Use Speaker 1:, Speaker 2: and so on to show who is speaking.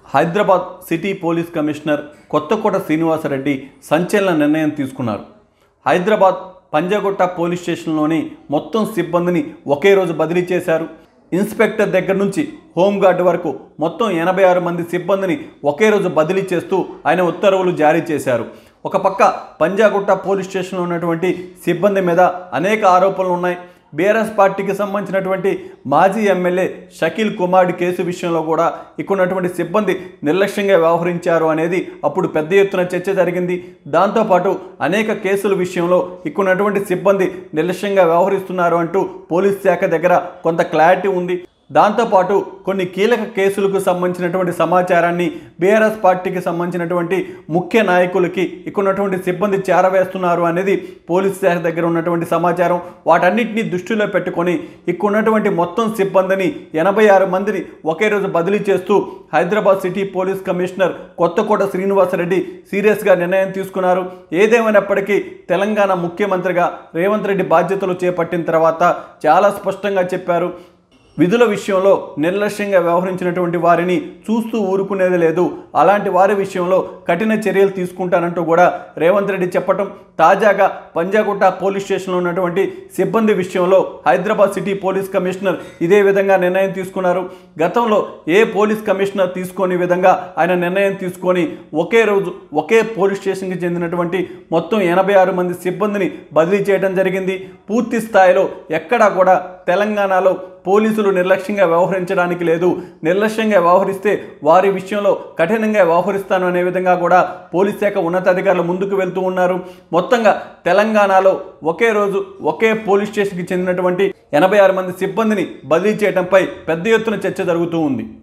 Speaker 1: Hyderabad city police commissioner Kothakota Srinivasa Reddy సంచలన నిర్ణయం తీసుకున్నారు హైదరాబాద్ పంజాగుట్ట పోలీస్ స్టేషన్లోని మొత్తం సిబ్బందిని ఒకే రోజు బదిలీ చేశారు ఇన్స్పెక్టర్ దగ్గర నుంచి హోంగార్డ్ వరకు మొత్తం ఎనభై ఆరు మంది సిబ్బందిని ఒకే రోజు బదిలీ చేస్తూ ఆయన ఉత్తర్వులు జారీ చేశారు ఒక పక్క పంజాగుట్ట పోలీస్ స్టేషన్లో ఉన్నటువంటి సిబ్బంది మీద అనేక ఆరోపణలు ఉన్నాయి బీఆర్ఎస్ పార్టీకి సంబంధించినటువంటి మాజీ ఎమ్మెల్యే షకీల్ కుమార్ కేసు విషయంలో కూడా ఇక్కడ ఉన్నటువంటి సిబ్బంది నిర్లక్ష్యంగా వ్యవహరించారు అనేది అప్పుడు పెద్ద ఎత్తున చర్చ జరిగింది దాంతోపాటు అనేక కేసుల విషయంలో ఇక్కడ ఉన్నటువంటి సిబ్బంది నిర్లక్ష్యంగా వ్యవహరిస్తున్నారు అంటూ పోలీస్ శాఖ దగ్గర కొంత క్లారిటీ ఉంది దాంతోపాటు కొన్ని కీలక కేసులకు సంబంధించినటువంటి సమాచారాన్ని బీఆర్ఎస్ పార్టీకి సంబంధించినటువంటి ముఖ్య నాయకులకి ఇక్కడ ఉన్నటువంటి సిబ్బంది చేరవేస్తున్నారు అనేది పోలీస్ శాఖ దగ్గర ఉన్నటువంటి సమాచారం వాటన్నిటిని దృష్టిలో పెట్టుకొని ఇక్కడ ఉన్నటువంటి మొత్తం సిబ్బందిని ఎనభై ఆరు మందిని ఒకే రోజు బదిలీ చేస్తూ Hyderabad city police commissioner Kothakota Srinivasa Reddy సీరియస్గా నిర్ణయం తీసుకున్నారు ఏదేమైనప్పటికీ తెలంగాణ ముఖ్యమంత్రిగా రేవంత్ రెడ్డి బాధ్యతలు చేపట్టిన తర్వాత చాలా స్పష్టంగా చెప్పారు విధుల విషయంలో నిర్లక్ష్యంగా వ్యవహరించినటువంటి వారిని చూస్తూ ఊరుకునేది లేదు అలాంటి వారి విషయంలో కఠిన చర్యలు తీసుకుంటానంటూ కూడా రేవంత్ రెడ్డి చెప్పటం తాజాగా పంజాగుట్ట పోలీస్ స్టేషన్లో ఉన్నటువంటి సిబ్బంది విషయంలో హైదరాబాద్ సిటీ పోలీస్ కమిషనర్ ఇదే విధంగా నిర్ణయం తీసుకున్నారు గతంలో ఏ పోలీస్ కమిషనర్ తీసుకోని విధంగా ఆయన నిర్ణయం తీసుకొని ఒకే రోజు ఒకే పోలీస్ స్టేషన్కి చెందినటువంటి మొత్తం ఎనభై ఆరు మంది సిబ్బందిని బదిలీ చేయడం జరిగింది పూర్తి స్థాయిలో ఎక్కడా కూడా తెలంగాణలో పోలీసులు నిర్లక్ష్యంగా వ్యవహరించడానికి లేదు నిర్లక్ష్యంగా వ్యవహరిస్తే వారి విషయంలో కఠినంగా వ్యవహరిస్తాను అనే విధంగా కూడా పోలీస్ శాఖ ఉన్నతాధికారులు ముందుకు వెళ్తూ ఉన్నారు మొత్తంగా తెలంగాణలో ఒకే రోజు ఒకే పోలీస్ స్టేషన్కి చెందినటువంటి ఎనభై ఆరు మంది సిబ్బందిని బదిలీ చేయడంపై పెద్ద ఎత్తున చర్చ జరుగుతూ ఉంది